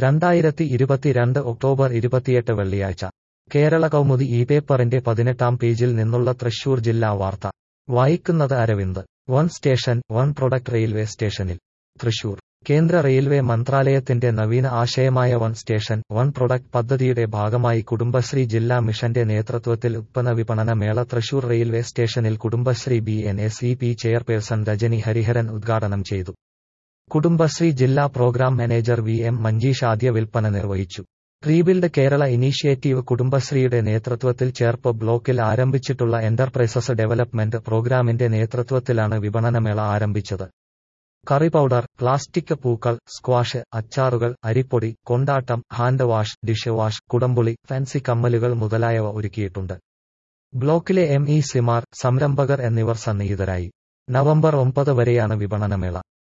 രണ്ടായിരത്തി ഇരുപത്തിരണ്ട് ഒക്ടോബർ ഇരുപത്തിയെട്ട് വെള്ളിയാഴ്ച കേരള കൗമുദി ഈ പേപ്പറിന്റെ പതിനെട്ടാം പേജിൽ നിന്നുള്ള തൃശൂർ ജില്ലാ വാർത്ത വായിക്കുന്നത് Aravind one station one product railway സ്റ്റേഷനിൽ തൃശൂർ കേന്ദ്ര റെയിൽവേ മന്ത്രാലയത്തിന്റെ നവീന ആശയമായ വൺ സ്റ്റേഷൻ വൺ പ്രൊഡക്ട് പദ്ധതിയുടെ ഭാഗമായി കുടുംബശ്രീ ജില്ലാ മിഷന്റെ നേതൃത്വത്തിൽ ഉത്പന്ന വിപണന മേള തൃശൂർ റെയിൽവേ സ്റ്റേഷനിൽ Kudumbashree B N S E P chairperson Rajani Hariharan ഉദ്ഘാടനം ചെയ്തു കുടുംബശ്രീ ജില്ലാ programme manager V M Manjeesh ആദ്യ വിൽപ്പന നിർവഹിച്ചു റീബിൽഡ് കേരള ഇനീഷ്യേറ്റീവ് കുടുംബശ്രീയുടെ നേതൃത്വത്തിൽ ചേർപ്പ് ബ്ലോക്കിൽ ആരംഭിച്ചിട്ടുള്ള എന്റർപ്രൈസസ് ഡെവലപ്മെന്റ് പ്രോഗ്രാമിന്റെ നേതൃത്വത്തിലാണ് വിപണനമേള ആരംഭിച്ചത് കറി പൗഡർ പ്ലാസ്റ്റിക് പൂക്കൾ സ്ക്വാഷ് അച്ചാറുകൾ അരിപ്പൊടി കൊണ്ടാട്ടം ഹാൻഡ് വാഷ് ഡിഷ് വാഷ് കുടംപുളി ഫാൻസി കമ്മലുകൾ മുതലായവ ഒരുക്കിയിട്ടുണ്ട് ബ്ലോക്കിലെ എം ഇ സിമാർ സംരംഭകർ എന്നിവർ സന്നിഹിതരായി നവംബർ ഒമ്പത് വരെയാണ് വിപണനമേള